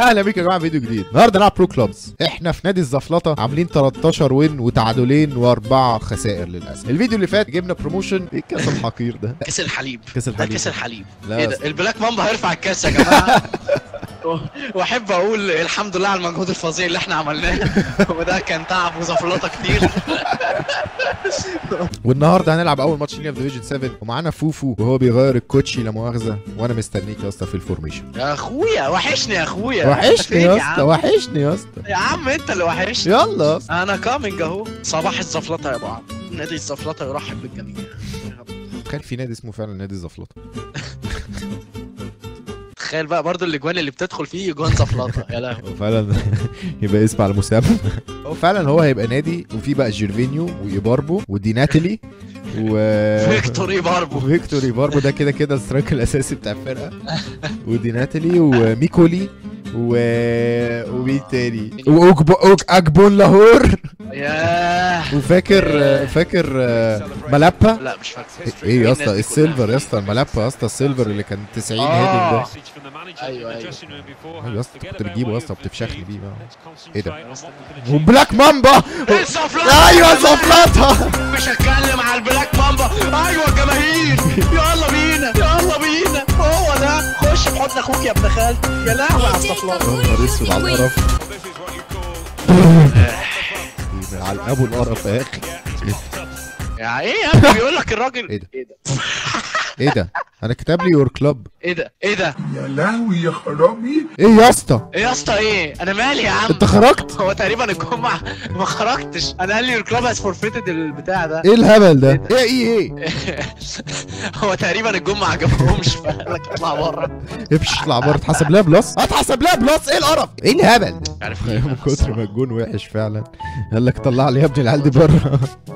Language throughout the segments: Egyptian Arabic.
اهلا بيكم يا جماعه فيديو جديد النهارده نلعب برو كلوبز احنا في نادي الزفلطه عاملين 13 وين وتعادلين واربعه خسائر للاسف الفيديو اللي فات جبنا بروموشن ايه الكاس الحقير ده كاس الحليب كاس ده الحليب كاس الحليب لا ايه يا ده البلاك مامبا هيرفع الكاس يا جماعه و- واحب اقول الحمد لله على المجهود الفظيع اللي احنا عملناه وده كان تعب وزفلطه كتير والنهارده هنلعب اول ماتش لينا في ديفيجن 7 ومعانا فوفو وهو بيغير الكوتشي لا مؤاخذه وانا مستنيك يا اسطى في الفورميشن يا اخويا وحشني يا اخويا وحشني فين يا اسطى عم؟ وحشني يا اسطى يا عم انت اللي وحشني يلا يا اسطى انا كامينج اهو صباح الزفلطه يا ابو عم نادي الزفلطه يرحب بالجميع كان في نادي اسمه فعلا نادي الزفلطه تخيل بقى برضو الاجوان اللي بتدخل فيه اجوان زفلطه يا لهوي هو فعلا يبقى اسم على مسمى هو فعلا هو هيبقى نادي وفي بقى جيرفينيو وايباربو ودي ناتالي و فيكتوري باربو وفيكتوري باربو ده كده كده السترايك الاساسي بتاع الفرقه ودي ناتالي وميكولي و ومين تاني واوجبو أوج... اجبون لاهور ياه وفاكر فاكر ملابا لا مش فاكر ايه يا الناس اسطى دي السيلفر يا اسطى الملابا يا اسطى السيلفر اللي كان 90 آه. هيدنج ده ايوه ايوه ايوه يا اسطى كنت بتجيبه يا اسطى بتفشخني بيه بقى ايه ده كلها. وبلاك مامبا الزفلطه ايوه زفلطه مش هتكلم على البلاك مامبا ايوه جماهير يلا بينا يلا بينا هو ده خش في حضن اخوك يا ابن خالتي يا لهوي على الزفلطه يا نهار اسود على القرف إيه على ابو القرف يا اخي يا ايه يا ابني بيقول لك الراجل إيه ده؟ ايه ده ايه ده انا كتب لي يور كلاب ايه ده ايه ده يا لهوي يا خرابي ايه يا اسطى ايه يا اسطى ايه انا مالي يا عم انت خرجت هو تقريبا الجمعه ما خرجتش انا قال لي الكلاب هاز فورفيتد البتاع ده ايه الهبل ده ايه ايه ايه هو تقريبا الجمعه ما عجبهمش فقال لك اطلع بره امشي اطلع بره اتحسب لها بلس اتحسب لها بلس ايه القرف ايه الهبل ده عارف من كتر ما الجون وحش فعلا قال لك طلع لي يا ابني العيال دي بره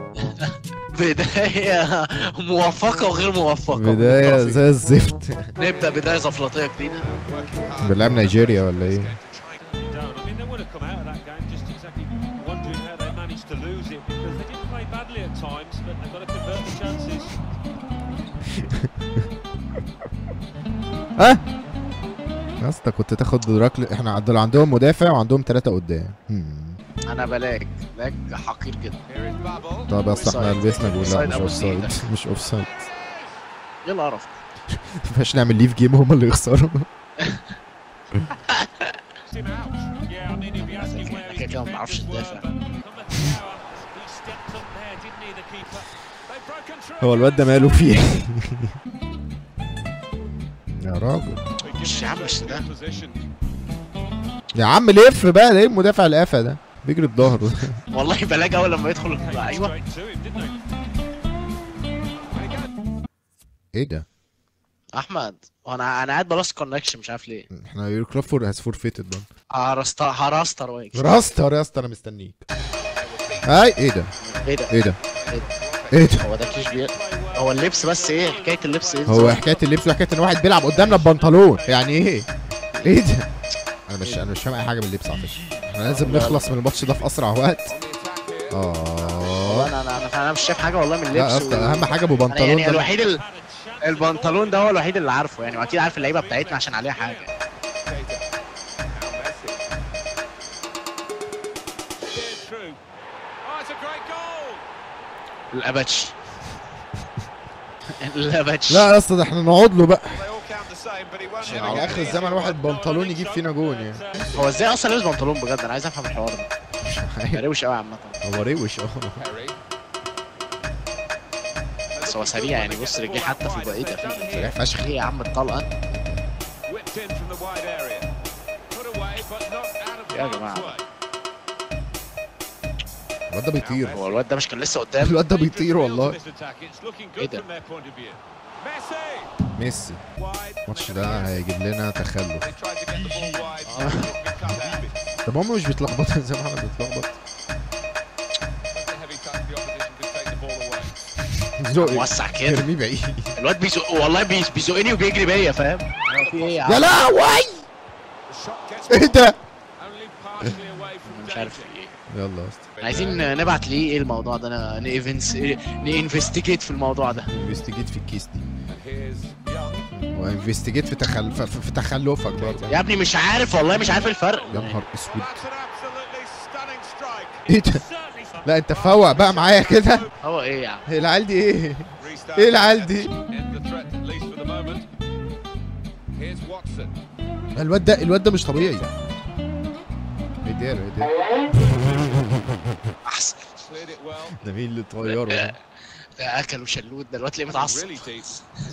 بدايه موفقه وغير موفقه بدايه زي الزفت نبدا بدايه زفلطيه جديده بنلعب نيجيريا ولا ايه down. I mean, they would have come out of that game just exactly wondering how they managed to lose it because they did play badly at times, but they've got to convert the chances. ها يا اسطى كنت تاخد ركل احنا دول عندهم مدافع وعندهم ثلاثة قدام هم. انا بلاك لاج حقير جدا طب يا اسطى احنا أوفسايد. لبسنا جول لا أوفسايد مش أبو اوف سايد زيد. مش اوف سايد ايه القرف ما ينفعش نعمل ليف جيم هم اللي يخسروا Him out. Yeah, I mean, he'd be asking where his كده كده ما بعرفش defenders were, ندافع. but come at the hour, he stepped up there, didn't he, the keeper? They've broken through. هو الواد ده ماله فيه يا راجل مش يا عم مش ده يا عم لف بقى ده ايه المدافع القفا ده بيجري بظهره والله بلاج اول لما يدخل ايوه Straight to him, didn't they? ايه ده احمد وانا انا قاعد بلاس كونكشن مش عارف ليه احنا يور كلافورد هاز فور فيتد ده هرستر هرستر واجي راستر يا اسطى انا مستنيك هاي ايه ده ايه ده ايه ده إيه ايه ده هو ده كيش بي هو اللبس بس ايه حكايه اللبس ايه هو حكايه اللبس وحكايه ان واحد بيلعب قدامنا ببنطلون يعني ايه ايه ده انا مش انا مش فاهم اي حاجه من اللبس على فكره احنا لازم نخلص من الماتش ده في اسرع وقت هو اه انا انا انا, أنا مش شايف حاجه والله من لا يا اللبس اسطى و... اهم حاجه ابو أنا بنطلون يعني ده الوحيد ال... البنطلون ده هو الوحيد اللي عارفه يعني واكيد عارف اللعيبه بتاعتنا عشان عليها حاجه Steered through. Oh, it's a great goal. الاباتش الاباتش لا يا اسطى ده احنا نقعد له بقى They all count the same, but he won't عشان على اخر الزمن واحد بنطلون يجيب فينا جون يعني هو ازاي اصلا لابس بنطلون بجد انا عايز افهم الحوار ده مش عارف. روش قوي عامه هو روش اه بس هو سريع يعني بص رجليه حتى في ايه ده في سريع فشخ ايه يا عم الطلقه Whipped in from the wide area. Put away, but not out of يا harm's جماعة. way. الواد ده بيطير هو الواد ده مش كان لسه قدام الواد ده بيطير والله This attack, it's looking إيه good ده؟ from their point of view. Messi ميسي wide. الماتش ده هيجيب لنا تخلف They tried to get the ball wide. It become habit. طب هم مش بيتلخبطوا زي ما احنا بنتلخبط That's a heavy touch. The opposition could take the ball away. زق موسع كده ارميه بعيد الواد بيزق والله بيز- بيزقني وبيجري بيا فاهم هو في ايه يا يا عم لهوي The shot gets ايه ده only partially away from مش عارف danger. في ايه يلا يا اسطى عايزين نبعت ليه ايه الموضوع ده نيفنس نانفستيجيت في الموضوع ده انفستيجيت في الكيس دي And here's Young. وانفستيجيت في تخل... في, في تخلفك برضه يا ابني مش عارف والله مش عارف الفرق يا نهار اسود That's an absolutely stunning strike. ايه ده لا انت فوق بقى معايا كده هو ايه يا عم هي العيال دي ايه Restart. ايه العيال دي End the threat at least for the moment. Here's Watson. الواد ده الواد ده مش طبيعي ايه ده ايه ده احسن Cleared it well. ده مين اللي طيره ده ده اكل وشلوت ده الواد ليه متعصب Really deep.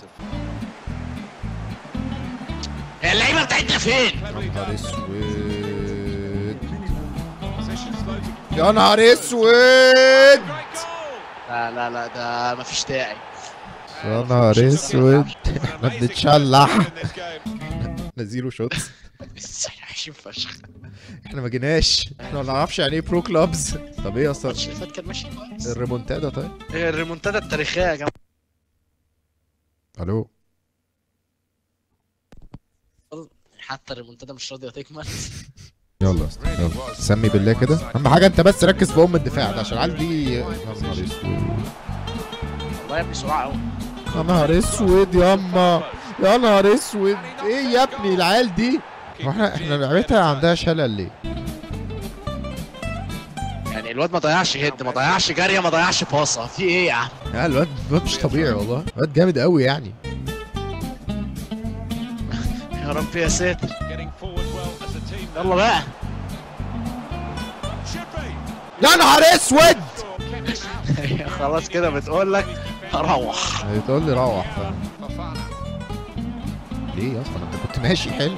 هي اللعيبه بتاعتنا فين؟ Cleverly يا نهار done. اسود Position slow to يا نهار اسود Great goal. لا لا لا ده مفيش داعي يا نهار اسود احنا بنتشلح in this game. نزيله شوتس عايشين فشخ احنا ما جيناش احنا ما نعرفش يعني ايه برو كلابز طب ايه اصلا الماتش اللي فات كان ماشي كويس الريمونتادا طيب هي الريمونتادا التاريخيه يا جماعه الو حتى الريمونتادا مش راضيه تكمل يلا يلا سمي بالله كده اهم حاجه انت بس ركز في ام الدفاع ده عشان العيال دي يا نهار اسود والله يا ابني سرعه قوي يا نهار اسود ياما يا نهار اسود ايه يا ابني العيال دي هو احنا احنا لعبتها عندها شلل ليه يعني الواد ما ضيعش هيد ما ضيعش جاريه ما ضيعش باصه في ايه يا عم لا الواد الواد مش طبيعي والله الواد جامد قوي يعني يا رب يا ساتر Getting forward well as a team. يلا بقى Should be. يا نهار اسود هي خلاص كده بتقول لك روح تقول لي روح فاهم Fafana. ليه يا اسطى ما انت كنت ماشي حلو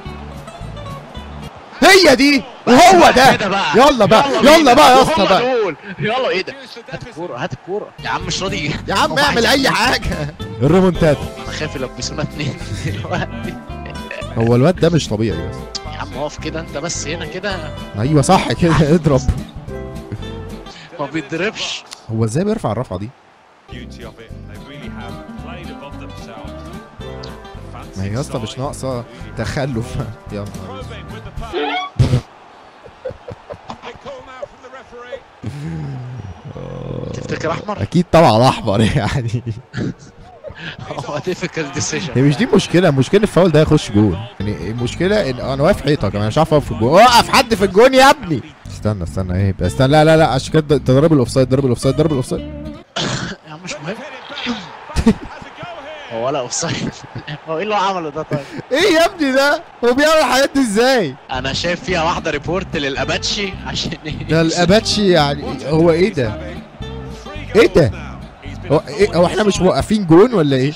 هي دي وهو ده كده بقى يلا بقى يلا بقى يا اسطى وهم بقى دول يلا ايه ده Reduce the هات deficit. الكوره هات الكوره يا عم مش راضي يا عم هو اعمل عايز اي حاجه الريمونتادا انا خايف يلبسونا اتنين دلوقتي هو الواد ده مش طبيعي بس يا عم اقف كده انت بس هنا كده ايوه صح كده اضرب ما بيتضربش هو ازاي بيرفع الرفعه دي Beauty of it. They really have played above themselves. The fancy ما هي يا اسطى مش style. ناقصه تخلف يا نهار أسود. Probing with the pass. Big call now from the referee. تفتكر احمر اكيد طبعا احمر يعني هو ديفيكالت هي ديسيجن مش دي مشكله المشكله الفاول ده يخش جون يعني المشكله ان انا واقف حيطه كمان مش عارف اقف في الجون وقف حد في الجون يا ابني استنى استنى ايه بقى استنى لا لا لا عشان كده انت ضرب الاوفسايد ضرب الاوفسايد ضرب الاوفسايد يا عم مش مهم Headed back. Has a go here. هو ولا اوفسايد هو ايه اللي هو عمله ده طيب ايه يا ابني ده هو بيعمل الحاجات دي ازاي انا شايف فيها واحده ريبورت للاباتشي عشان ده الاباتشي يعني هو ايه ده Three ايه goals ده now. He's been هو, إيه هو احنا مش موقفين جون ولا ايه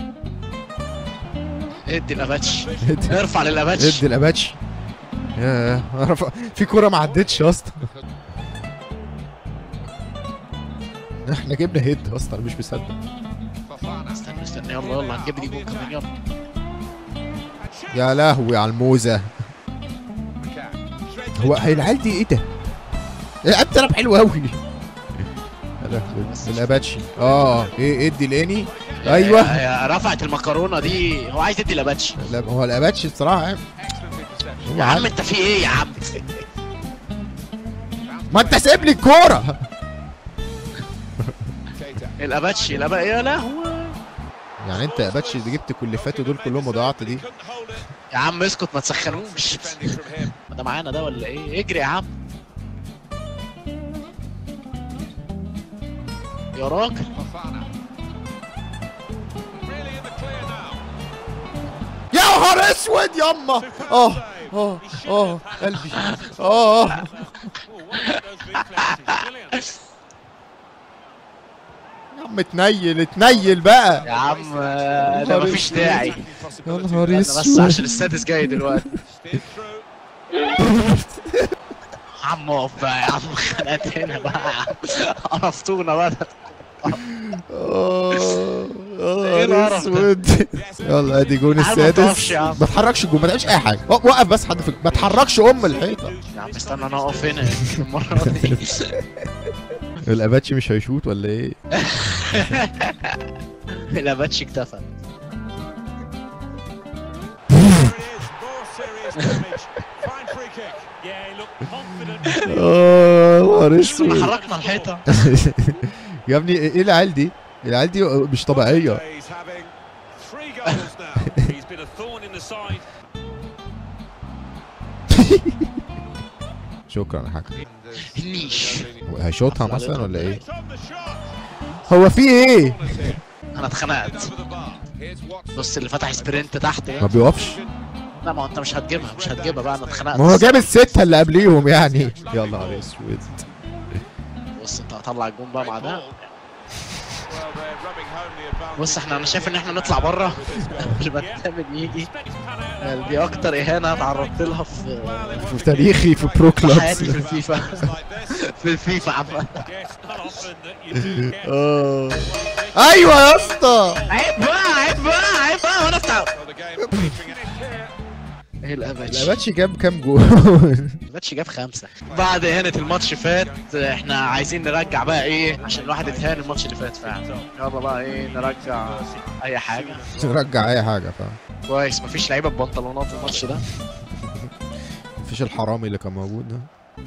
ادي الاباتشي ادي ارفع للاباتشي ادي الاباتشي يا عرف- في كوره ما عدتش يا اسطى احنا جبنا هيد يا اسطى انا مش مصدق Fafana. استنى استنى يلا يلا هنجيب دي جول كمان يلا يا لهوي على الموزه McCann. هو هي العيال دي ايه ده؟ العيال بتلعب حلو قوي يا لهوي الاباتشي اه ايه ادي لاني ايوه هي رفعت المكرونه دي هو عايز يدي الاباتشي لا هو الاباتشي بصراحه يعني Excellent interception. هو يا عم عارف. انت في ايه يا عم ما انت سيب لي الكوره Keita. الاباتشي الاباتشي يا لهوي يعني انت يا اباتشي اللي جبت كل اللي فاتوا دول كلهم وضيعت دي Couldn't hold it. يا عم اسكت ما تسخنوش Defending from him. ده معانا ده ولا ايه اجري يا عم يا راجل Fafana. Really in the clear now. يا نهار اسود يما اه اه اه قلبي اه Oh, what those reflexes. Brilliant. يا عم اتنيل اتنيل بقى يا عم آه، ده مفيش داعي يا نهار انا بس اسود عشان السادس جاي دلوقتي Steered through. يا عم اقف بقى يا عم خنقت هنا بقى يا عم قرفتونا بقى آه، ايه يا نهار القرف ده؟ اسود يلا ادي جون يا عم ما تقفش السادس يا عم. ما تحركش الجون ما تعملش اي حاجه وق- وقف بس حد في ما تحركش ام الحيطه يا عم استنى انا اقف هنا المره دي الاباتشي مش هيشوط ولا ايه الاباتشي اكتفى More serious damage. Fine free kick. Yeah, he looked confident. اه يا نهار مش كنا اسود حركنا الحيطه يا ابني ايه العيال دي العيال دي مش طبيعيه He's having three goals now. شكرا يا حاج النيش هو هيشوطها مثلا ولا ايه It's on the shot. هو في ايه انا اتخنقت Over the bar. Here's Watson. بص اللي فتح سبرنت تحت ما ده بيوقفش لا ما هو انت مش هتجيبها مش هتجيبها بقى انا اتخنقت ما هو جاب الستة اللي قبليهم يعني يلا على اسود بص انت هطلع الجون بقى مع ده Well, they're rubbing home the advantage. بص احنا انا شايف ان احنا نطلع بره مش بتعمل يجي Spent his pan out يعني that دي way. اكتر اهانه اتعرضت لها في في تاريخي في برو في حياتي في كلابز الفيفا في الفيفا عامة Yes, not often that you do get آه. ايوه يا اسطى عيب بقى عيب بقى عيب بقى وانا بتاع Well, the game keeping it. ايه الاباتش الاباتشي جاب كام جول الاباتش جاب خمسة بعد اهانة الماتش فات احنا عايزين نرجع بقى ايه عشان الواحد اتهان الماتش اللي فات فعلا يلا بقى ايه نرجع اي حاجة ترجع اي حاجه فاهم كويس مفيش لعيبة ببنطلونات في الماتش ده مفيش الحرامي اللي كان موجود ده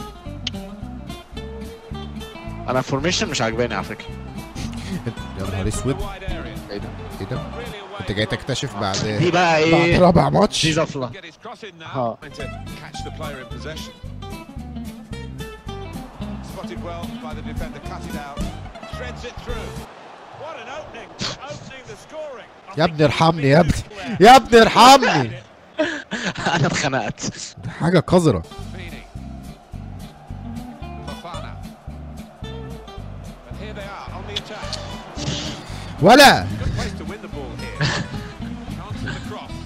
انا الفورميشن مش عاجباني على فكرة يا نهار اسود Wide area. ايه ده ايه ده Really away. انت جاي تكتشف بعد دي بقى بعد ايه رابع دي ماتش زفلة Get his cross in now. Huh. Trying to catch the player in possession. Spotted well by the defender. Cut it out. Shreds it through. What an opening. Opening the scoring. I يا think ابني ارحمني يا ابني clear. يا ابني ارحمني انا اتخنقت ده حاجه قذره Feeney. Fofana. And here they are on the attack. ولا Good place to win the ball here. Chance of the cross.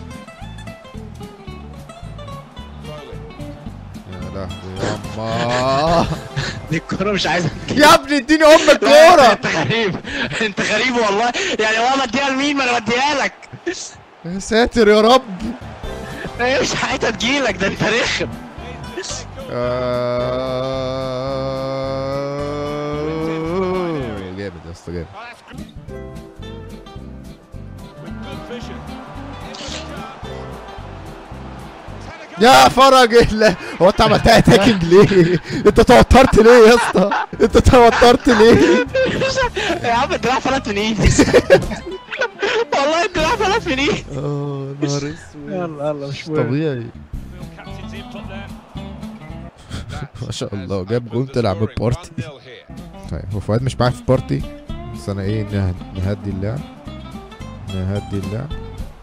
Foley. يا لهوي ياما دي الكورة مش عايزة تجيب. يا ابني اديني ام لا، الكوره انت غريب انت غريب والله يعني والله اديها لمين ما انا بديها لك يا ساتر يا رب هي مش حاجه تجيلك ده انت رخم آه، جامد يا اسطى جامد Oh, that's good. With good vision. يا فرج الله هو انت عملتها اتاكينج ليه؟ انت توترت ليه يا اسطى؟ انت توترت ليه؟ يا عم الدراع فلت من ايدي والله الدراع فلت من ايدي اه نهار اسود يلا يلا مش مش طبيعي Real captain's input there. ما شاء الله جاب جون طلع من بارتي 1-0 here. طيب هو فؤاد مش معايا في بارتي بس انا ايه نه- نهدي اللعب نهدي اللعب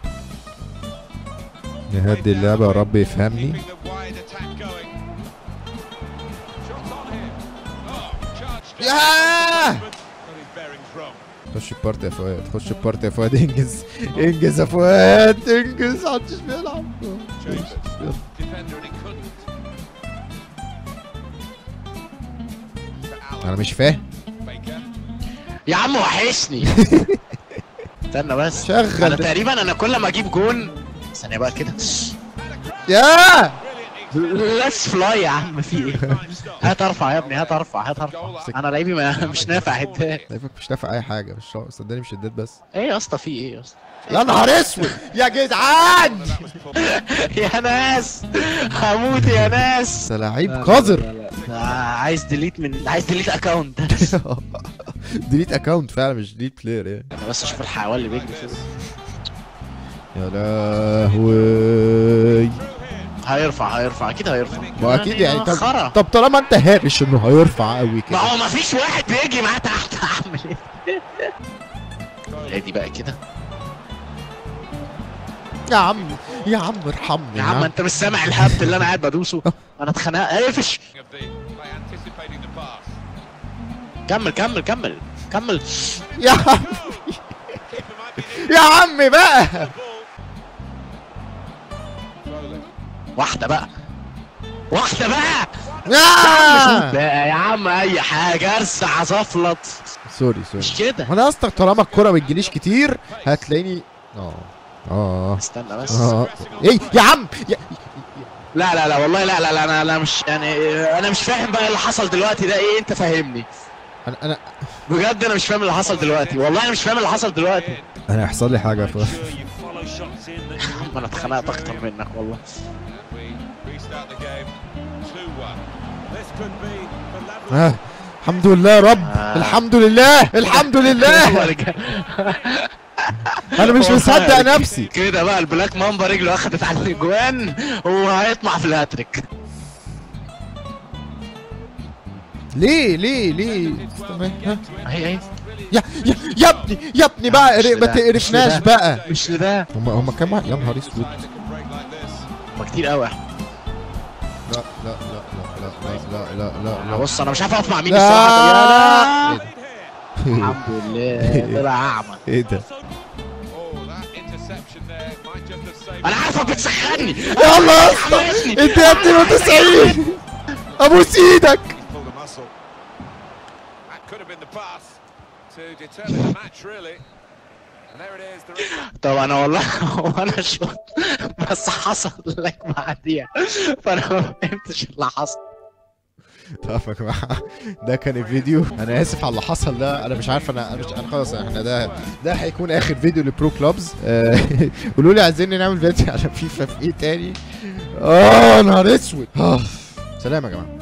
نهدي اللعبة يا رب يفهمني Keeping the wide attack going. Shots on here. Oh, charged. ياه Got his bearings wrong. خش البارتي يا فؤاد خش البارتي يا فؤاد انجز انجز يا فؤاد انجز محدش بيلعب Chambers. Defender and he couldn't. For انا Allen. مش فاهم Baker. يا عم وحشني استنى بس شغل انا ده. تقريبا انا كل ما اجيب جون ثانيه بقى كده يا لاس فلاي يا عم في ايه هات ارفع يا ابني هات ارفع هات ارفع انا لعيبي ما مش نافع هدات شايفك مش نافع اي حاجة مش شا- صدقني مش شداد بس ايه يا اسطى في ايه يا اسطى يا نهار اسود يا جدعان That was pulled. يا ناس هموت يا ناس ده لعيب قذر آه، عايز ديليت من عايز ديليت اكونت ديليت اكونت فعلا مش ديليت بلاير يعني انا بس اشوف الحيوان اللي بيجري فيه يا لهوي هيرفع هيرفع اكيد هيرفع ما اكيد يعني طب, خرا طب طالما انت هارش انه هيرفع قوي ما كده هو ما فيش واحد بيجي معاه تحت اعمل ايه ادي بقى كده يا عم يا عم ارحمني يا عم انت مش سامع الهبد اللي انا قاعد بدوسه انا اتخنقت اقفش Of the play anticipating the pass. كمل كمل كمل كمل يا عم Keeper might be near يا عم بقى the ball. Foley. واحده بقى واحده بقى يا عم شوت يا بقى يا عم اي حاجه ارسع زفلط سوري سوري مش كده وانا اصلا طالما الكوره ما تجيليش كتير هتلاقيني اه اه استنى بس اه ايه يا عم يا... لا لا لا والله لا لا لا انا انا مش يعني انا مش فاهم بقى اللي حصل دلوقتي ده ايه انت فاهمني انا انا بجد انا مش فاهم اللي حصل دلوقتي والله انا مش فاهم اللي حصل دلوقتي انا هيحصل لي حاجه ف... Sure, you follow shots in that you're ما انا اتخنقت اكتر منك والله And we restart the game 2-1. This could be the level. آه. الحمد لله يا رب آه. الحمد لله الحمد لله انا مش مصدق نفسي كده بقى البلاك مامبا رجله اخدت على الاجوان وهيطمع في الهاتريك ليه ليه ليه استنى ها اهي اهي يا يا يا ابني يا ابني بقى مش ما لده، تقرفناش مش لده. بقى مش لده هم هم كام واحد يا نهار اسود هما كتير قوي يا احمد لا لا لا لا لا لا لا لا انا لا بص انا مش عارف اقف مع مين لا. الصراحه يا ايه لا ده؟ الحمد لله طلع اعمى ايه ده انا عارفك بتسخني يلا يا اسطى انت يا ابني 92 ابوس ايدك That could have been the pass to determine the match, really. And there it is. The ring- طب انا والله هو انا شفت بس حصل لك بعديها فانا ما فهمتش اللي حصل طب يا جماعه ده كان الفيديو انا اسف على اللي حصل ده انا مش عارف انا انا مش انا خلاص احنا ده ده هيكون اخر فيديو لبرو كلوبز آه، قولوا لي عايزين نعمل فيديو على فيفا في ايه تاني اه نهار اسود آه. سلام يا جماعه